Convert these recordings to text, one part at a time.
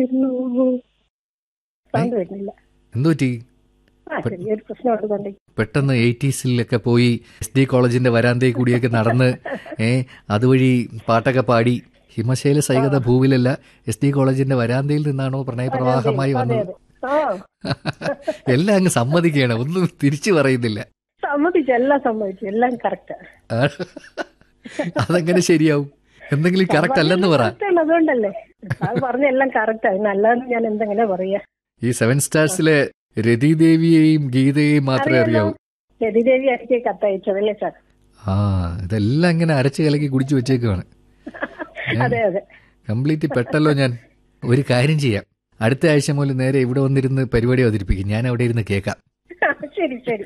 Sound വരുന്നില്ല എന്തു പറ്റി ആ ചെറിയൊരു പ്രശ്നം ഉള്ളതുകൊണ്ട് പെട്ടെന്ന് എയ്റ്റീസിലൊക്കെ പോയി എസ് ഡി കോളേജിന്റെ വരാന്തയിൽ കൂടിയൊക്കെ നടന്ന് ഏ അതുവഴി പാട്ടൊക്കെ പാടി ഹിമശൈല സൈകത ഭൂവിലല്ല എസ് ഡി കോളേജിന്റെ വരാന്തയിൽ നിന്നാണോ പ്രണയപ്രവാഹമായി അതെ വന്നത് അതെ ആ എല്ലാം അങ്ങ് സമ്മതിക്കുകയാണ് ഒന്നും തിരിച്ചു പറയുന്നില്ല സമ്മതിച്ചു എല്ലാം സമ്മതിച്ചു എല്ലാം കറക്റ്റ് ആ. അതെങ്ങനെ ശരിയാവും എന്തെങ്കിലും കറക്റ്റ് അല്ലെന്ന് പറ അതുകൊണ്ടല്ലേ അത് പറഞ്ഞ എല്ലാം കറക്റ്റ് ആയി നല്ലതെന്ന് ഞാൻ എന്തെങ്ങനെ പറയാ ഈ സെവൻ സ്റ്റാർസിലെ രതിദേവിയെയും ഗീതയെയും മാത്രമേ അറിയാലോ. അറിയാവൂ രതിദേവി എനിക്ക് കത്തയച്ചതല്ലേ സാർ ആ ഇതെല്ലാം ഇങ്ങനെ അരച്ച് കലക്കി കുടിച്ചു വെച്ചേക്കുവാണ് അതെ അതെ കംപ്ലീറ്റ് പെട്ടല്ലോ ഞാൻ ഒരു കാര്യം ചെയ്യാം അടുത്ത ആഴ്ച മുതൽ നേരെ ഇവിടെ വന്നിരുന്ന് പരിപാടി അവതരിപ്പിക്കും ഞാൻ അവിടെ ഇരുന്ന് കേൾക്കാം ശരി ശരി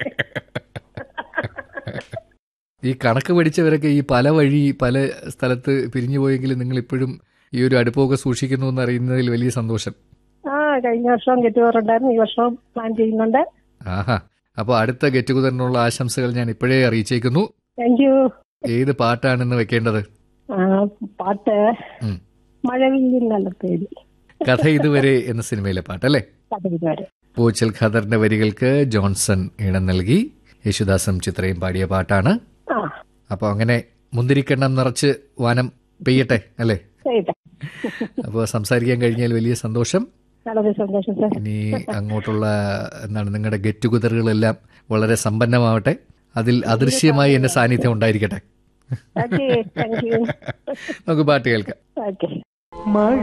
ഈ കണക്ക് പഠിച്ചവരൊക്കെ ഈ പല വഴി പല സ്ഥലത്ത് പിരിഞ്ഞു പോയെങ്കിലും നിങ്ങൾ ഇപ്പോഴും ഈ ഒരു അടുപ്പമൊക്കെ സൂക്ഷിക്കുന്നു എന്ന് അറിയുന്നതിൽ വലിയ സന്തോഷം ആ കഴിഞ്ഞ വർഷം ഗെറ്റ് ഉണ്ടായിരുന്നു ഈ വർഷം പ്ലാൻ ചെയ്യുന്നുണ്ട് ആഹാ അപ്പോൾ അടുത്ത ഗെറ്റ് ടുഗദറിനുള്ള ആശംസകൾ ഞാൻ ഇപ്പോഴേ അറിയിച്ചേക്കുന്നു താങ്ക് യു ഏത് പാട്ടാണെന്ന് വെക്കേണ്ടത് ആ, പാട്ട് ഉം. മഴവില്ലിൻ നല്ല പേടി കഥ ഇതുവരെ എന്ന സിനിമയിലെ പാട്ടല്ലേ വരെ പോച്ചൽ ഖദറിന്റെ വരികൾക്ക് ജോൺസൺ ഇടം നൽകി യേശുദാസും ചിത്രയും പാടിയ പാട്ടാണ് ആ അപ്പോൾ അങ്ങനെ മുന്തിരിക്കെണ്ണം നിറച്ച് വാനം പെയ്യട്ടെ അല്ലേ ശരി അപ്പോൾ സംസാരിക്കാൻ കഴിഞ്ഞാൽ വലിയ സന്തോഷം വളരെ സന്തോഷം സാർ ഇനി അങ്ങോട്ടുള്ള എന്താണ് നിങ്ങളുടെ ഗെറ്റ് ടുഗദറുകളെല്ലാം വളരെ സമ്പന്നമാവട്ടെ അതിൽ അദൃശ്യമായി എന്റെ സാന്നിധ്യം ഉണ്ടായിരിക്കട്ടെ ഓക്കെ താങ്ക് യു നമുക്ക് പാട്ട് കേൾക്കാം ഓക്കെ മഴ